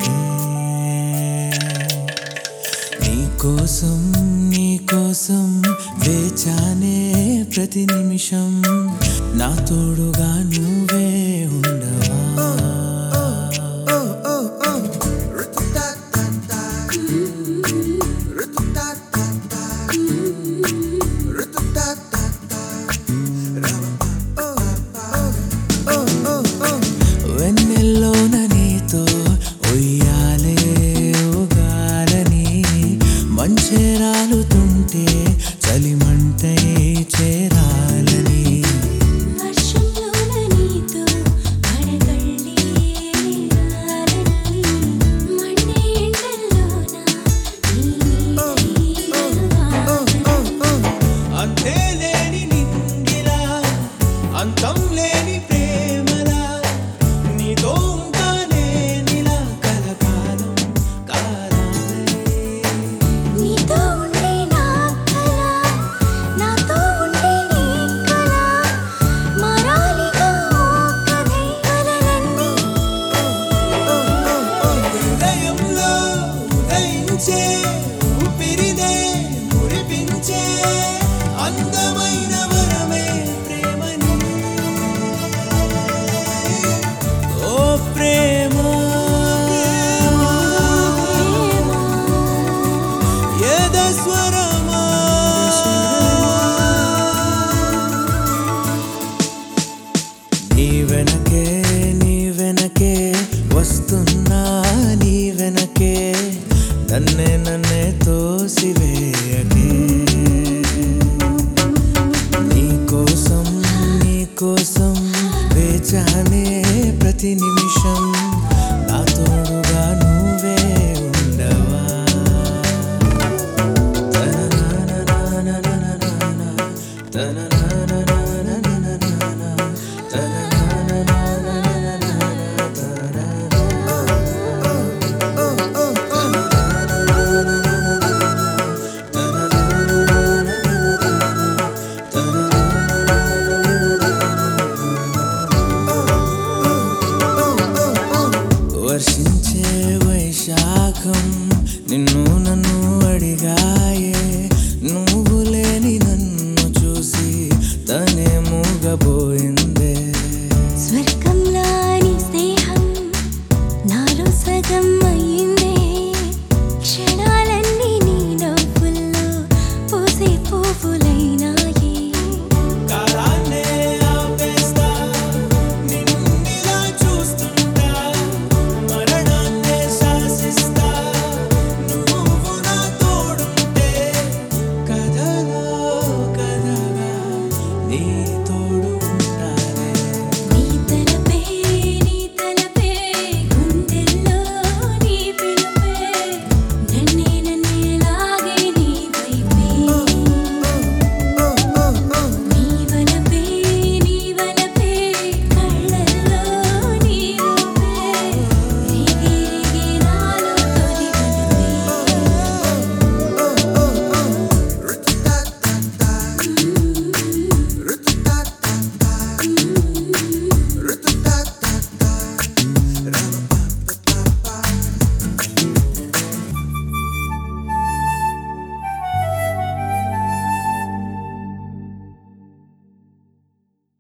వేయకే నీకోసం నీకోసం వేచానే ప్రతి నిమిషం నా తోడుగా నువ్వే ఉండవా వెన్నెల్లోన నీతో ఉయ్యాలే ఉగాలని మంచెరాలుతుంటే చలిమంటై చేరాలని వర్షంలోన నీతో అడగళ్ళే రాలని మండే ఎండల్లోన నీ నీడై నడవాలని అంతే లేని నింగిలా అంతం లేని ప్రేమలా నీతో ఉంటానే నిలా కలకాలం కాలాలే నీతో ఉండే నా కల నాతో ఉండే నీ కల మారాలిగా కథే కలలన్నీ హృదయంలో ఉదయించే ఊపిరిదే మురిపించే అందమైన వరమే ప్రేమని ఓ ప్రేమ ఎద స్వరమా నీ వెనకే నీ వెనకే వస్తున్నా నీ వెనకే నన్నే నన్నే తోసివేయకే నీ కోసం నీ కోసం వేచానే ప్రతి నిమిషం నా తోడుగా నువ్వే ఉండవా వర్షించే వైశాఖం నిన్ను నన్ను అడిగాయే నువ్వు లేని నన్ను చూసి తనే మూగబోయిందే స్వర్గంలాని స్నేహం నాలో సగం అయింది